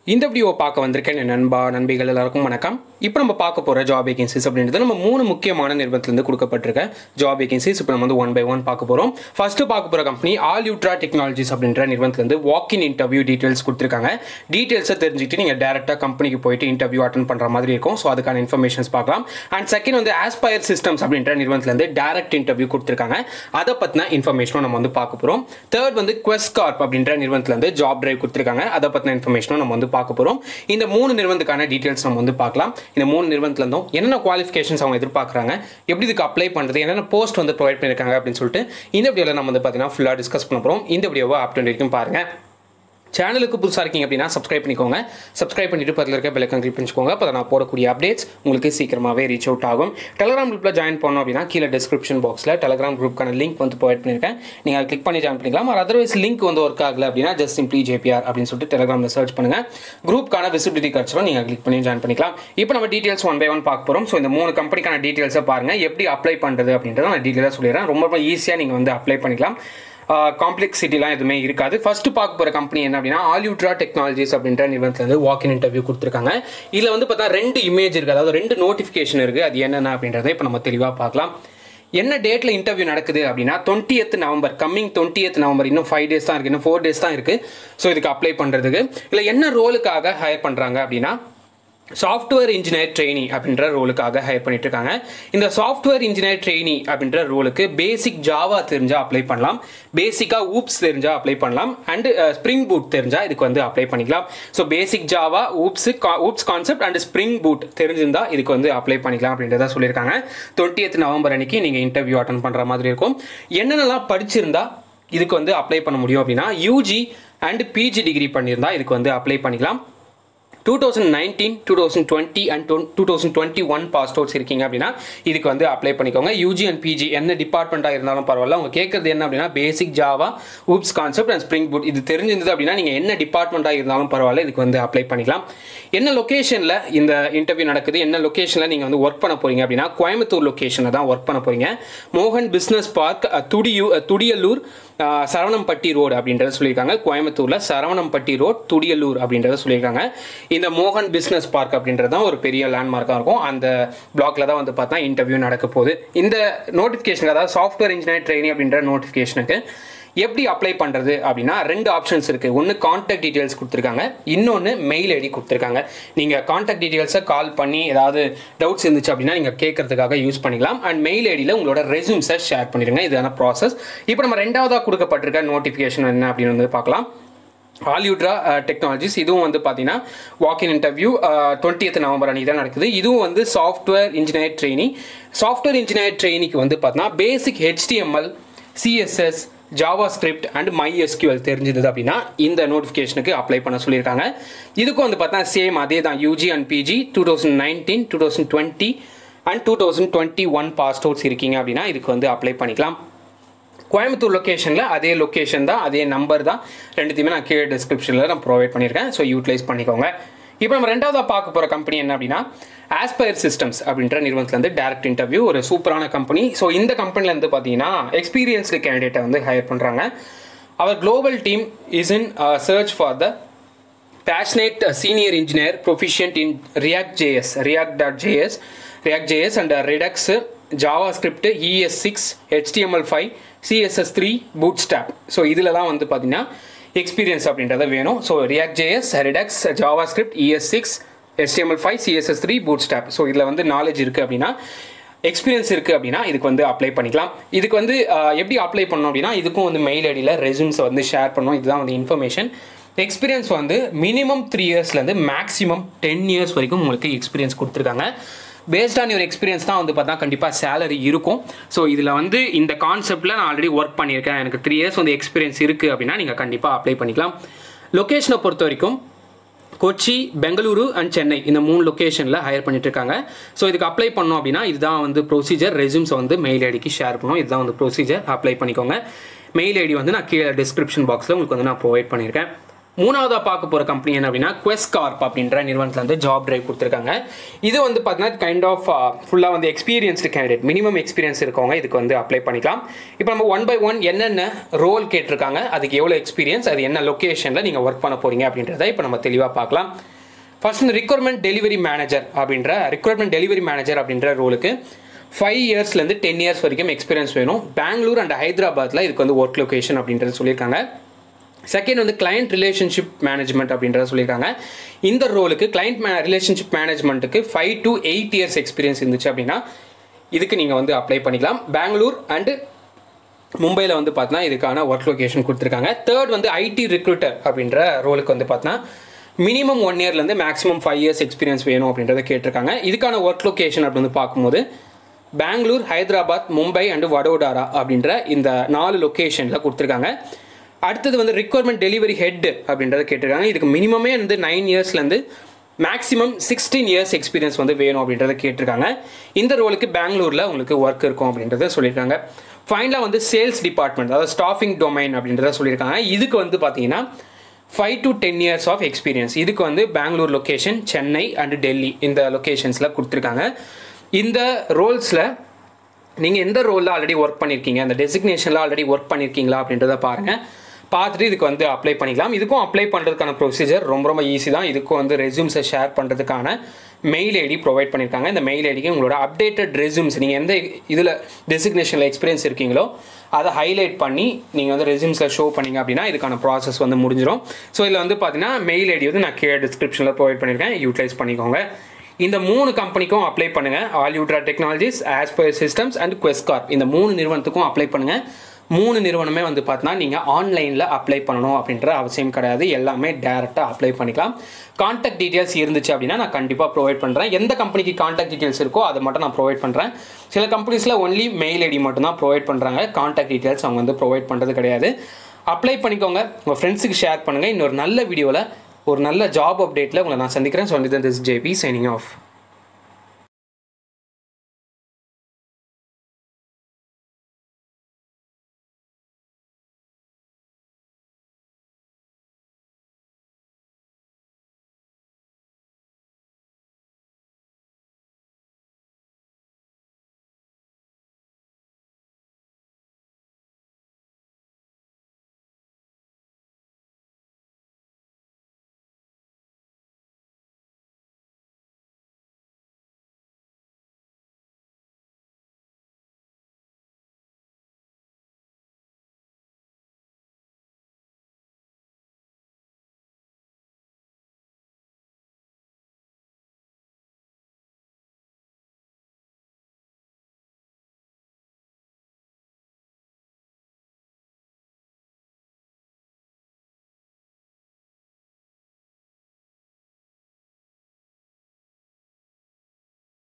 இந்த வீடியோ பார்க்க வந்திருக்கேன் என் நண்பா நண்பிகள் எல்லாருக்கும் வணக்கம் இப்போ நம்ம பார்க்க போகிற ஜாப் வேகன்சிஸ் அப்படின்றது நம்ம மூணு முக்கியமான நிறுவனத்திலிருந்து கொடுக்கப்பட்டிருக்க ஜாப் வேகன்சிஸ் இப்போ நம்ம வந்து ஒன் பை ஒன் பார்க்க போகிறோம் ஃபர்ஸ்ட் பார்க்க போகிற கம்பெனி ஆல் யூட்ரா டெக்னாலஜிஸ் அப்படின்ற நிறுவனத்திலிருந்து வாக் இன் இன்டர்வியூ டீட்டெயில்ஸ் கொடுத்துருக்காங்க டீட்டெயில்ஸை தெரிஞ்சுக்கிட்டு நீங்கள் டேரெக்டாக கம்பெனிக்கு போயிட்டு இன்டர்வியூ அட்டன் பண்ணுற மாதிரி இருக்கும் ஸோ அதுக்கான இன்ஃபர்மேஷன்ஸ் பார்க்கலாம் அண்ட் செகண்ட் வந்து ஆஸ்பயர் சிஸ்டம்ஸ் அப்படின்ற நிறுவனத்திலிருந்து டேரக்ட் இன்டர்வியூ கொடுத்துருக்காங்க அதை பற்றின இன்ஃபர்மேஷனும் நம்ம வந்து பார்க்க போகிறோம் தேர்ட் வந்து குவெஸ்ட் கார்ப் அப்படின்ற நிறுவனத்திலிருந்து ஜாப் டிரைவ் கொடுத்துருக்காங்க அதை பற்றின இன்ஃபர்மேஷனும் நம்ம வந்து பார்க்க போகிறோம் இந்த மூணு நிறுவனத்துக்கான டீட்டெயில்ஸ் நம்ம வந்து பார்க்கலாம் இந்த மூணு நிறுவனத்துலேருந்தும் என்னென்ன குவாலிஃபிகேஷன்ஸ் அவங்க எதிர்பார்க்குறாங்க எப்படி இதுக்கு அப்ளை பண்ணுறது என்னென்ன போஸ்ட் வந்து ப்ரொவைட் பண்ணியிருக்காங்க அப்படின்னு சொல்லிட்டு இந்த வீடியோவில் நம்ம வந்து பார்த்தீங்கன்னா ஃபுல்லாக டிஸ்கஸ் பண்ண போகிறோம் இந்த வீடியோவை அப் டு வரைக்கும் பாருங்கள் சேனலுக்கு புதுசாக இருக்கீங்க அப்படின்னா சப்ஸ்கிரைப் பண்ணிக்கோங்க சப்ஸ்கிரைப் பண்ணிட்டு பக்கத்தில் இருக்க பெல்லைக்கன் கிளிக் பண்ணிக்கோங்க அப்போ நான் போடக்கூடிய அப்டேட்ஸ் உங்களுக்கு சீக்கிரமாகவே ரீச் அவுட் ஆகும் டெலிகிராம் குரூப்பில் ஜாயின் பண்ணோம் அப்படின்னா கீழே டிஸ்கிரிப்ஷன் பாக்ஸில் டெலிகிராம் குரூப்க்கான லிங்க் வந்து ப்ரொவைட் பண்ணியிருக்கேன் நீங்கள் அதை கிளிக் பண்ணி ஜாயின் பண்ணிக்கலாம் ஒரு அதர்வைஸ் லிங்க் வந்து ஒர்க் ஆகல அப்படின்னா ஜஸ்ட் சிம்ப்ளி ஜேபிஆர் அப்படின்னு சொல்லிட்டு டெலிகிராமில் சர்ச் பண்ணுங்கள் குரூப்க்கான விசிபிலிட்டி கிடச்சிடும் நீங்கள் கிளிக் பண்ணி ஜாயின் பண்ணிக்கலாம் இப்போ நம்ம டீட்டெயில்ஸ் ஒன் பை ஒன் பார்க்க போகிறோம் ஸோ இந்த மூணு கம்பெனிக்கான டீட்டெயில்ஸை பாருங்கள் எப்படி அப்ளை பண்ணுறது அப்படின்றத நான் டீட்டெயிலாக சொல்லிடுறேன் ரொம்ப ரொம்ப ஈஸியாக நீங்கள் வந்து அப்ளை பண்ணிக்கலாம் காம்ப்ளெக்சிட்டிலாம் எதுவுமே இருக்காது ஃபர்ஸ்ட் பார்க்க போகிற கம்பெனி என்ன அப்படின்னா ஆல்யூட்ரா டெக்னாலஜிஸ் அப்படின்ற நிறுவனத்துலேருந்து வாக் இன் இன்டர்வியூ கொடுத்துருக்காங்க இதில் வந்து பார்த்தா ரெண்டு இமேஜ் இருக்குது அதாவது ரெண்டு நோட்டிஃபிகேஷன் இருக்குது அது என்னென்ன அப்படின்றத இப்போ நம்ம தெளிவாக பார்க்கலாம் என்ன டேட்டில் இன்டர்வியூ நடக்குது அப்படின்னா twentieth November coming twentieth November இன்னும் ஃபைவ் டேஸ் தான் இருக்குது இன்னும் ஃபோர் டேஸ் தான் இருக்குது ஸோ இதுக்கு அப்ளை பண்ணுறதுக்கு இல்லை என்ன ரோலுக்காக ஹையர் பண்ணுறாங்க அப்படின்னா சாஃப்ட்வேர் இன்ஜினியர் ட்ரெயினி அப்படின்ற ரோலுக்காக ஹையர் பண்ணிட்டு இருக்காங்க இந்த சாஃப்ட்வேர் இன்ஜினியர் ட்ரெயினி அப்படின்ற ரோலுக்கு பேசிக் ஜாவா தெரிஞ்சால் அப்ளை பண்ணலாம் பேசிக்காக ஊப்ஸ் தெரிஞ்சால் அப்ளை பண்ணலாம் அண்ட் ஸ்ப்ரிங் பூட் தெரிஞ்சால் இதுக்கு வந்து அப்ளை பண்ணிக்கலாம் so basic Java OOPS OOPS concept and Spring Boot தெரிஞ்சிருந்தா இதுக்கு வந்து அப்ளை பண்ணிக்கலாம் அப்படின்றத சொல்லியிருக்காங்க டுவெண்ட்டியத் நவம்பர் அன்னைக்கு நீங்கள் இன்டர்வியூ அட்டன் பண்ணுற மாதிரி இருக்கும் என்னென்னலாம் படிச்சிருந்தா இதுக்கு வந்து அப்ளை பண்ண முடியும் அப்படின்னா யூஜி அண்ட் பிஜி டிகிரி பண்ணியிருந்தா இதுக்கு வந்து அப்ளை பண்ணிக்கலாம் two thousand nineteen two thousand twenty and two thousand twenty one pass outs இருக்கீங்க அப்படின்னா இதுக்கு வந்து அப்ளை பண்ணிக்கோங்க யூஜி அண்ட் பிஜி என்ன டிபார்ட்மெண்ட்டாக இருந்தாலும் பரவாயில்ல அவங்க கேட்குறது என்ன அப்படின்னா basic Java OOPs concept and Spring Boot இது தெரிஞ்சிருந்தது அப்படின்னா நீங்கள் என்ன டிபார்ட்மெண்ட்டாக இருந்தாலும் பரவாயில்ல இதுக்கு வந்து அப்ளை பண்ணிக்கலாம் என்ன லொக்கேஷனில் இந்த இன்டர்வியூ நடக்குது என்ன லொக்கேஷனில் நீங்கள் வந்து ஒர்க் பண்ண போகிறீங்க அப்படின்னா கோயம்புத்தூர் லொக்கேஷனில் தான் ஒர்க் பண்ண போகிறீங்க மோகன் பிஸ்னஸ் பார்க் துடியூ துடியலூர் சரவணம்பட்டி ரோடு அப்படின்றத சொல்லியிருக்காங்க கோயம்புத்தூரில் சரவணம்பட்டி ரோட் துடியலூர் அப்படின்றத சொல்லியிருக்காங்க இந்த மோகன் பிஸ்னஸ் பார்க் அப்படின்றது தான் ஒரு பெரிய லேண்ட்மார்க்காக இருக்கும் அந்த பிளாக்ல தான் வந்து பார்த்தா இன்டர்வியூ நடக்க போகுது இந்த நோட்டிஃபிகேஷன் அதாவது சாஃப்ட்வேர் இன்ஜினியர் ட்ரைனிங் அப்படின்ற நோட்டிஃபிகேஷனுக்கு எப்படி அப்ளை பண்ணுறது அப்படின்னா ரெண்டு ஆப்ஷன்ஸ் இருக்குது ஒன்று காண்டாக்ட் டீட்டெயில்ஸ் கொடுத்துருக்காங்க இன்னொன்று மெயில் ஐடி கொடுத்துருக்காங்க நீங்கள் காண்டாக்ட் டீட்டெயில்ஸை கால் பண்ணி ஏதாவது டவுட்ஸ் இருந்துச்சு அப்படின்னா நீங்கள் கேட்கறதுக்காக யூஸ் பண்ணிக்கலாம் அண்ட் மெயில் ஐடியில் உங்களோட ரெசியூம்ஸை ஷேர் பண்ணிடுங்க இதுதான ப்ராசஸ் இப்போ நம்ம ரெண்டாவதாக கொடுக்கப்பட்டிருக்க நோட்டிஃபிகேஷன் என்ன அப்படின்னு வந்து பார்க்கலாம் ஆல்யூட்ரா டெக்னாலஜிஸ் இதுவும் வந்து பார்த்தீங்கன்னா வாக்கின் இன்டர்வியூ டுவெண்ட்டியத் நவம்பர் அன்றைக்கி தான் நடக்குது இதுவும் வந்து software engineer training software engineer ட்ரெயினிக்கு வந்து பார்த்தீங்கன்னா basic HTML CSS JavaScript and MySQL தெரிஞ்சது அப்படின்னா இந்த நோட்டிஃபிகேஷனுக்கு அப்ளை பண்ண சொல்லியிருக்காங்க இதுக்கும் வந்து பார்த்தா சேம் அதே தான் UG and PG two thousand nineteen two thousand twenty and two thousand twenty one pass outs இருக்கீங்க அப்படின்னா இதுக்கு வந்து அப்ளை பண்ணிக்கலாம் கோயம்புத்தூர் லொக்கேஷனில் அதே லொக்கேஷன் தான் அதே நம்பர் தான் ரெண்டுத்தையுமே நான் கீழே டிஸ்கிரிப்ஷனில் நான் ப்ரொவைட் பண்ணியிருக்கேன் ஸோ யூட்டிலைஸ் பண்ணிக்கோங்க இப்போ நம்ம ரெண்டாவதாக பார்க்க போகிற கம்பெனி என்ன அப்படின்னா ஆஸ்பயர் சிஸ்டம்ஸ் அப்படின்ற நிறுவனத்துலேருந்து டேரக்ட் இன்டர்வியூ ஒரு சூப்பரான கம்பெனி ஸோ இந்த கம்பெனிலேருந்து பார்த்தீங்கன்னா எக்ஸ்பீரியன்ஸ்டு கேண்டிடேட்டை வந்து ஹையர் பண்ணுறாங்க our global team is in search for the passionate senior engineer proficient in React JS React dot JS React JS and Redux JavaScript ES six HTML five CSS three Bootstrap so இதிலலாம் வந்து பார்த்தீங்கன்னா experience அப்படின்றத வேணும் so React JS Redux JavaScript ES six HTML five CSS three Bootstrap so இதில் வந்து knowledge இருக்குது அப்படின்னா experience இருக்குது அப்படின்னா இதுக்கு வந்து அப்ளை பண்ணிக்கலாம் இதுக்கு வந்து எப்படி அப்ளை பண்ணணும் அப்படின்னா இதுக்கும் வந்து மெயில் ஐடியில் ரெசியூம்ஸை வந்து ஷேர் பண்ணணும் இதுதான் வந்து இன்ஃபர்மேஷன் எக்ஸ்பீரியன்ஸ் வந்து மினிமம் த்ரீ இயர்ஸ்லேருந்து மேக்ஸிமம் டென் இயர்ஸ் வரைக்கும் உங்களுக்கு எக்ஸ்பீரியன்ஸ் கொடுத்துருக்காங்க பேஸ்ட் ஆன் யுவர் எக்ஸ்பீரியன்ஸ் தான் வந்து பார்த்தா கண்டிப்பாக சேலரி இருக்கும் ஸோ இதில் வந்து இந்த கான்செப்ட்டில் நான் ஆல்ரெடி ஒர்க் பண்ணியிருக்கேன் எனக்கு த்ரீ இயர்ஸ் வந்து எக்ஸ்பீரியன்ஸ் இருக்குது அப்படின்னா நீங்கள் கண்டிப்பாக அப்ளை பண்ணிக்கலாம் லொக்கேஷனை பொறுத்த வரைக்கும் கொச்சி பெங்களூரு அண்ட் சென்னை இந்த மூணு லொக்கேஷனில் ஹையர் பண்ணிட்டு இருக்காங்க ஸோ இதுக்கு அப்ளை பண்ணோம் அப்படின்னா இதுதான் வந்து ப்ரொசீஜர் ரெசியூம்ஸை வந்து மெயில் ஐடிக்கு ஷேர் பண்ணணும் இதுதான் வந்து ப்ரொசீஜர் அப்ளை பண்ணிக்கோங்க மெயில் ஐடி வந்து நான் கீழே டிஸ்கிரிப்ஷன் பாக்ஸில் உங்களுக்கு வந்து நான் ப்ரொவைட் பண்ணியிருக்கேன் மூணாவதாக பார்க்க போகிற கம்பெனி என்ன அப்படின்னா குவெஸ்ட் கார்ப் அப்படின்ற நிறுவனத்தில் வந்து ஜாப் டிரைவ் கொடுத்துருக்காங்க இது வந்து பார்த்தீங்கன்னா கைண்ட் ஆஃப் ஃபுல்லாக வந்து எக்ஸ்பீரியன்ஸ்டு கேண்டிடேட் மினிமம் எக்ஸ்பீரியன்ஸ் இருக்கவங்க இதுக்கு வந்து அப்ளை பண்ணிக்கலாம் இப்போ நம்ம ஒன் பை ஒன் என்னென்ன ரோல் கேட்டிருக்காங்க அதுக்கு எவ்வளோ எக்ஸ்பீரியன்ஸ் அது என்ன லொக்கேஷனில் நீங்கள் ஒர்க் பண்ண போகிறீங்க அப்படின்றத இப்போ நம்ம தெளிவாக பார்க்கலாம் ஃபர்ஸ்ட் இந்த ரிக்வயர்மெண்ட் டெலிவரி மேனேஜர் அப்படின்ற ரிக்வயர்மெண்ட் டெலிவரி மேனேஜர் அப்படின்ற ரோலுக்கு ஃபைவ் இயர்ஸ்லேருந்து டென் இயர்ஸ் வரைக்கும் எக்ஸ்பீரியன்ஸ் வேணும் பெங்களூர் அண்ட் ஹைதராபாத்தில் இதுக்கு வந்து ஒர்க் லொகேஷன் அப்படின்றது சொல்லியிருக்காங்க செகண்ட் வந்து கிளையண்ட் ரிலேஷன்ஷிப் மேனேஜ்மெண்ட் அப்படின்றத சொல்லியிருக்காங்க இந்த ரோலுக்கு கிளையண்ட் மே ரிலேஷன்ஷிப் மேனேஜ்மெண்ட்டுக்கு five to eight years experience இருந்துச்சு அப்படின்னா இதுக்கு நீங்கள் வந்து அப்ளை பண்ணிக்கலாம் பெங்களூர் அண்டு மும்பையில் வந்து பார்த்தீங்கன்னா இதுக்கான ஒர்க் லொகேஷன் கொடுத்துருக்காங்க தேர்ட் வந்து ஐடி ரிக்ரூட்டர் அப்படின்ற ரோலுக்கு வந்து பார்த்தீங்கன்னா மினிமம் ஒன் இயர்லேருந்து மேக்ஸிமம் ஃபைவ் இயர்ஸ் எக்ஸ்பீரியன்ஸ் வேணும் அப்படின்றத கேட்டிருக்காங்க இதுக்கான ஒர்க் லொகேஷன் அப்படின்னு வந்து பார்க்கும்போது பெங்களூர் ஹைதராபாத் மும்பை அண்டு வடோடாரா அப்படின்ற இந்த நாலு லொக்கேஷனில் கொடுத்துருக்காங்க அடுத்தது வந்து ரிக்வயர்மெண்ட் டெலிவரி ஹெட் அப்படின்றத கேட்டிருக்காங்க இதுக்கு மினிமமே வந்து நைன் இயர்ஸ்லேருந்து மேக்ஸிமம் சிக்ஸ்டீன் இயர்ஸ் எக்ஸ்பீரியன்ஸ் வந்து வேணும் அப்படின்றத கேட்டிருக்காங்க இந்த ரோலுக்கு பெங்களூரில் உங்களுக்கு ஒர்க் இருக்கும் அப்படின்றத சொல்லியிருக்காங்க ஃபைனலாக வந்து சேல்ஸ் டிபார்ட்மெண்ட் அதாவது ஸ்டாஃபிங் டொமைன் அப்படின்றத சொல்லியிருக்காங்க இதுக்கு வந்து பார்த்தீங்கன்னா five to ten years of experience இதுக்கு வந்து பெங்களூர் லொக்கேஷன் சென்னை அண்டு டெல்லி இந்த லொக்கேஷன்ஸில் கொடுத்துருக்காங்க இந்த ரோல்ஸில் நீங்கள் எந்த ரோலில் ஆல்ரெடி ஒர்க் பண்ணியிருக்கீங்க அந்த டெசிக்னேஷனில் ஆல்ரெடி ஒர்க் பண்ணியிருக்கீங்களா அப்படின்றத பாருங்கள் பார்த்துட்டு இதுக்கு வந்து அப்ளை பண்ணிக்கலாம் இதுக்கும் அப்ளை பண்ணுறதுக்கான ப்ரொசீஜர் ரொம்ப ரொம்ப ஈஸி தான் இதுக்கும் வந்து ரெஸ்யூம்ஸை ஷேர் பண்ணுறதுக்கான மெயில் ஐடி ப்ரொவைட் பண்ணியிருக்காங்க இந்த மெயில் ஐடிக்கு உங்களோட அப்டேட்டட் ரெஸ்யூம்ஸ் நீங்கள் எந்த இதில் டெசிக்னேஷனில் எக்ஸ்பீரியன்ஸ் இருக்கீங்களோ அதை ஹைலைட் பண்ணி நீங்கள் வந்து ரெஸ்யூம்ஸில் ஷோ பண்ணீங்க அப்படின்னா இதுக்கான ப்ராசஸ் வந்து முடிஞ்சிடும் ஸோ இதில் வந்து பார்த்தீங்கன்னா மெயில் ஐடி வந்து நான் கீழே டிஸ்கிரிப்ஷனில் ப்ரொவைட் பண்ணியிருக்கேன் யூட்டிலைஸ் பண்ணிக்கோங்க இந்த மூணு கம்பெனிக்கும் அப்ளை பண்ணுங்கள் ஆல் யூட்ரா technologies Aspire Systems and Quess Corp இந்த மூணு நிறுவனத்துக்கும் அப்ளை பண்ணுங்கள் மூணு நிறுவனமே வந்து பார்த்தீங்கன்னா நீங்கள் ஆன்லைனில் அப்ளை பண்ணணும் அப்படின்ற அவசியம் கிடையாது எல்லாமே டேரெக்டாக அப்ளை பண்ணிக்கலாம் காண்டாக்ட் டீட்டெயில்ஸ் இருந்துச்சு அப்படின்னா நான் கண்டிப்பாக ப்ரொவைட் பண்ணுறேன் எந்த கம்பெனிக்கு காண்டாக்ட் டீட்டெயில்ஸ் இருக்கோ அதை மட்டும் நான் ப்ரொவைட் பண்ணுறேன் சில கம்பெனிஸில் ஒன்லி மெயில் ஐடி மட்டும் தான் ப்ரொவைட் பண்ணுறாங்க காண்டாக்ட் டீட்டெயில்ஸ் அவங்க வந்து ப்ரொவைட் பண்ணுறது கிடையாது அப்ளை பண்ணிக்கோங்க உங்கள் ஃப்ரெண்ட்ஸுக்கு ஷேர் பண்ணுங்கள் இன்னொரு நல்ல வீடியோவில் ஒரு நல்ல ஜாப் அப்டேட்டில் உங்களை நான் சந்திக்கிறேன் so this JP signing of